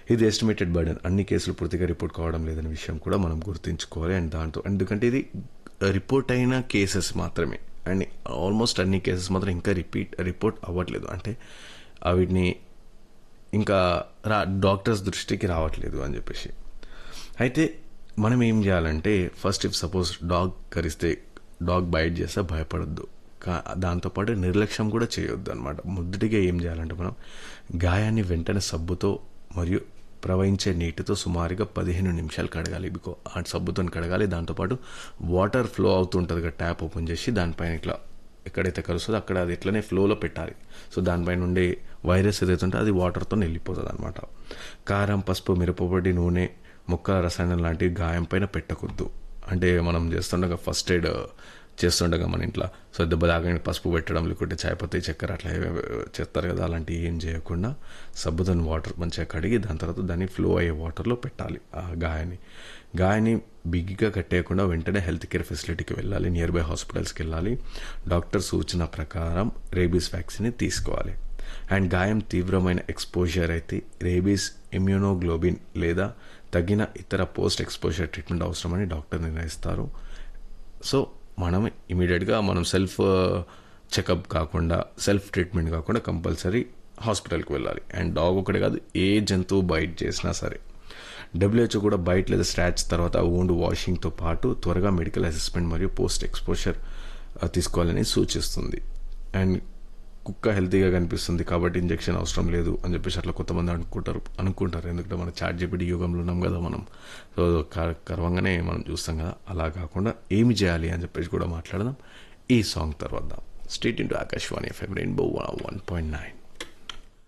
ఇది estimated burden అన్ని కేసులు పూర్తిగా రిపోర్ట్ కావడం లేదనే విషయం కూడా మనం గుర్తుంచుకోవాలి అండ్ దాంతో ఎందుకంటే ఇది రిపోర్ట్ అయిన కేసెస్ మాత్రమే అండ్ ఆల్మోస్ట్ అన్ని కేసెస్ మాత్రం ఇంకా రిపీట్ రిపోర్ట్ అవ్వట్లేదు అంటే ఆ వీటిని ఇంకా రా డాక్టర్స్ దృష్టికి రావట్లేదు అని చెప్పేసి అయితే మనం ఏం చేయాలంటే ఫస్ట్ ఇఫ్ సపోజ్ డాగ్ కరిస్తే డాగ్ బైట్ చేస్తే భయపడద్దు కా దాంతోపాటు నిర్లక్ష్యం కూడా చేయొద్దు అనమాట మొదటిగా ఏం చేయాలంటే మనం గాయాన్ని వెంటనే సబ్బుతో మరియు ప్రవహించే నీటితో సుమారుగా పదిహేను నిమిషాలు కడగాలి బికో ఆ సబ్బుతో కడగాలి దాంతోపాటు వాటర్ ఫ్లో అవుతుంటుంది కదా ట్యాప్ ఓపెన్ చేసి దానిపైన ఇట్లా ఎక్కడైతే కలుస్తుందో అక్కడ అది ఎట్లనే ఫ్లోలో పెట్టాలి సో దానిపైన ఉండే వైరస్ ఏదైతే ఉంటే అది వాటర్తో వెళ్ళిపోతుంది అనమాట కారం పసుపు మిరపపొడి నూనె మొక్కల రసాయనం లాంటివి గాయం పైన పెట్టకూడదు అంటే మనం చేస్తుండగా ఫస్ట్ ఎయిడ్ చేస్తుండగా మన ఇంట్లో సో దెబ్బ తాగని పసుపు పెట్టడం లేకుంటే చాయపత్తి చక్కెర అట్లా ఏవేవో చేస్తారు కదా అలాంటివి ఏం చేయకుండా సబ్బుతో వాటర్ మంచిగా కడిగి దాని తర్వాత దాన్ని ఫ్లో అయ్యే వాటర్లో పెట్టాలి ఆ గాయాన్ని గాయాన్ని బిగ్గిగా కట్టేయకుండా వెంటనే హెల్త్ కేర్ ఫెసిలిటీకి వెళ్ళాలి నియర్ బై హాస్పిటల్స్కి వెళ్ళాలి డాక్టర్ సూచన ప్రకారం రేబీస్ వ్యాక్సిన్ తీసుకోవాలి అండ్ గాయం తీవ్రమైన ఎక్స్పోజర్ అయితే రేబీస్ ఇమ్యూనోగ్లోబిన్ లేదా తగిన ఇతర పోస్ట్ ఎక్స్పోజర్ ట్రీట్మెంట్ అవసరమని డాక్టర్ నిర్ణయిస్తారు సో మనం ఇమీడియట్గా మనం సెల్ఫ్ చెకప్ కాకుండా సెల్ఫ్ ట్రీట్మెంట్ కాకుండా కంపల్సరీ హాస్పిటల్కి వెళ్ళాలి అండ్ డాగ్ ఒకటే కాదు ఏ జంతువు బైట్ చేసినా సరే డబ్ల్యూహెచ్ఓ కూడా బైట్ లేదా స్ట్రాచ్ తర్వాత ఓండ్ వాషింగ్తో పాటు త్వరగా మెడికల్ అసెస్మెంట్ మరియు పోస్ట్ ఎక్స్పోజర్ తీసుకోవాలని సూచిస్తుంది అండ్ కుక్క హెల్తీగా కనిపిస్తుంది కాబట్టి ఇంజెక్షన్ అవసరం లేదు అని చెప్పేసి అట్లా కొంతమంది అనుకుంటారు అనుకుంటారు ఎందుకంటే మన చాట్ జీపీటీ యుగంలో ఉన్నాం కదా మనం సో కర్వంగానే మనం చూస్తాం కదా అలా కాకుండా ఏమి చేయాలి అని చెప్పేసి కూడా మాట్లాడదాం ఈ సాంగ్ తర్వాత stay tuned to Akashvani FM Rainbow one point nine